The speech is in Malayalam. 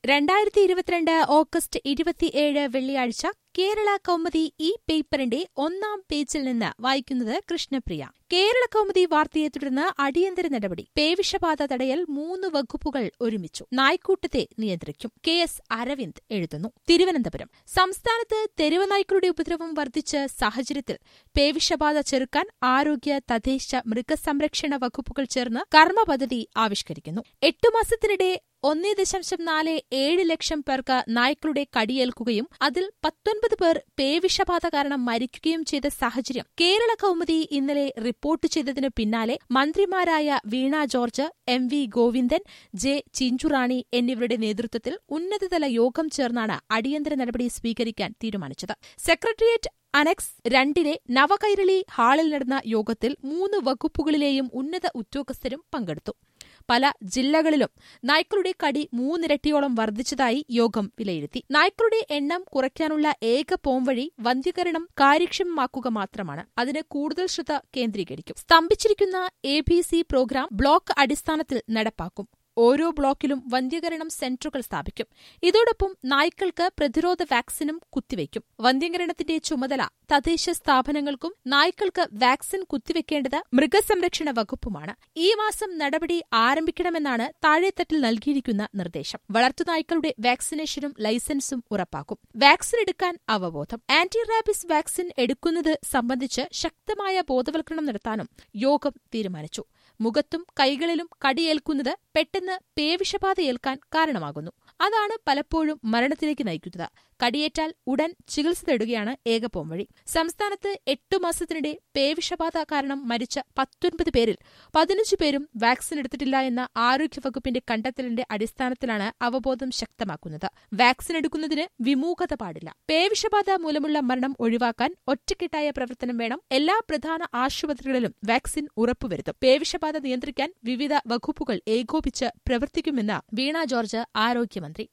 രണ്ടായിരത്തി ഇരുപത്തിരണ്ട് ഓഗസ്റ്റ് ഇരുപത്തിയേഴ് വെള്ളിയാഴ്ച കേരള കൗമുദി ഈ പേപ്പറിന്റെ ഒന്നാം പേജിൽ നിന്ന് വായിക്കുന്നത് കൃഷ്ണപ്രിയ കേരള കൗമുദി വാർത്തയെ തുടർന്ന് അടിയന്തര നടപടി പേവിഷബാധ തടയൽ മൂന്ന് വകുപ്പുകൾ ഒരുമിച്ചു നായ്ക്കൂട്ടത്തെ നിയന്ത്രിക്കും കെ എസ് അരവിന്ദ് എഴുതുന്നു തിരുവനന്തപുരം സംസ്ഥാനത്ത് തെരുവ് നായ്ക്കളുടെ ഉപദ്രവം വർദ്ധിച്ച സാഹചര്യത്തിൽ പേവിഷബാധ ചെറുക്കാൻ ആരോഗ്യ തദ്ദേശ മൃഗസംരക്ഷണ വകുപ്പുകൾ ചേർന്ന് കർമ്മ പദ്ധതി ആവിഷ്കരിക്കുന്നു എട്ടു മാസത്തിനിടെ ഒന്നേ ദശാംശം നാല് ഏഴ് ലക്ഷം പേർക്ക് നായ്ക്കളുടെ കടിയേൽക്കുകയും അതിൽ പത്തൊൻപത് പേർ പേവിഷബാധ കാരണം മരിക്കുകയും ചെയ്ത സാഹചര്യം കേരള കൗമുദി ഇന്നലെ റിപ്പോർട്ട് ചെയ്തതിനു പിന്നാലെ മന്ത്രിമാരായ Veena George M V Govindan J Chinchurani എന്നിവരുടെ നേതൃത്വത്തിൽ ഉന്നതതല യോഗം ചേർന്നാണ് അടിയന്തര നടപടി സ്വീകരിക്കാൻ തീരുമാനിച്ചത് സെക്രട്ടേറിയറ്റ് അനക്സ് രണ്ടിലെ നവകൈരളി ഹാളിൽ നടന്ന യോഗത്തിൽ മൂന്ന് വകുപ്പുകളിലെയും ഉന്നത ഉദ്യോഗസ്ഥരും പങ്കെടുത്തു പല ജില്ലകളിലും നായ്ക്കളുടെ കടി മൂന്നിരട്ടിയോളം വർദ്ധിച്ചതായി യോഗം വിലയിരുത്തി നായ്ക്കളുടെ എണ്ണം കുറയ്ക്കാനുള്ള ഏക പോംവഴി വന്ധ്യകരണം കാര്യക്ഷമമാക്കുക മാത്രമാണ് അതിന് കൂടുതൽ ശ്രദ്ധ കേന്ദ്രീകരിക്കും സ്തംഭിച്ചിരിക്കുന്ന A B C programme block അടിസ്ഥാനത്തിൽ നടപ്പാക്കും ഓരോ ബ്ലോക്കിലും വന്ധ്യകരണം സെന്ററുകൾ സ്ഥാപിക്കും ഇതോടൊപ്പം നായ്ക്കൾക്ക് പ്രതിരോധ വാക്സിനും കുത്തിവയ്ക്കും വന്ധ്യകരണത്തിന്റെ ചുമതല തദ്ദേശ സ്ഥാപനങ്ങൾക്കും നായ്ക്കൾക്ക് വാക്സിൻ കുത്തിവെക്കേണ്ടത് മൃഗസംരക്ഷണ വകുപ്പുമാണ് ഈ മാസം നടപടി ആരംഭിക്കണമെന്നാണ് താഴെത്തട്ടിൽ നൽകിയിരിക്കുന്ന നിർദ്ദേശം വളർത്തുനായ്ക്കളുടെ വാക്സിനേഷനും ലൈസൻസും ഉറപ്പാക്കും വാക്സിൻ എടുക്കാൻ അവബോധം ആന്റി റാബിസ് വാക്സിൻ എടുക്കുന്നത് സംബന്ധിച്ച് ശക്തമായ ബോധവൽക്കരണം നടത്താനും യോഗം തീരുമാനിച്ചു മുഖത്തും കൈകളിലും കടിയേൽക്കുന്നത് പെട്ടെന്ന് പേവിഷബാധയേൽക്കാൻ കാരണമാകുന്നു അതാണ് പലപ്പോഴും മരണത്തിലേക്ക് നയിക്കുന്നത് കടിയേറ്റാൽ ഉടൻ ചികിത്സ തേടുകയാണ് ഏക പോംവഴി സംസ്ഥാനത്ത് എട്ടു മാസത്തിനിടെ പേവിഷബാധ കാരണം മരിച്ച പത്തൊൻപത് പേരിൽ പതിനഞ്ച് പേരും വാക്സിൻ എടുത്തിട്ടില്ല എന്ന ആരോഗ്യവകുപ്പിന്റെ കണ്ടെത്തലിന്റെ അടിസ്ഥാനത്തിലാണ് അവബോധം ശക്തമാക്കുന്നത് വാക്സിൻ എടുക്കുന്നതിന് വിമുഖത പാടില്ല പേവിഷബാധ മൂലമുള്ള മരണം ഒഴിവാക്കാൻ ഒറ്റക്കെട്ടായ പ്രവർത്തനം വേണം എല്ലാ പ്രധാന ആശുപത്രികളിലും വാക്സിൻ ഉറപ്പുവരുത്തും പേവിഷബാധ നിയന്ത്രിക്കാൻ വിവിധ വകുപ്പുകൾ ഏകോപിച്ച് പ്രവർത്തിക്കുമെന്ന് വീണ ജോർജ് ആരോഗ്യമന്ത്രി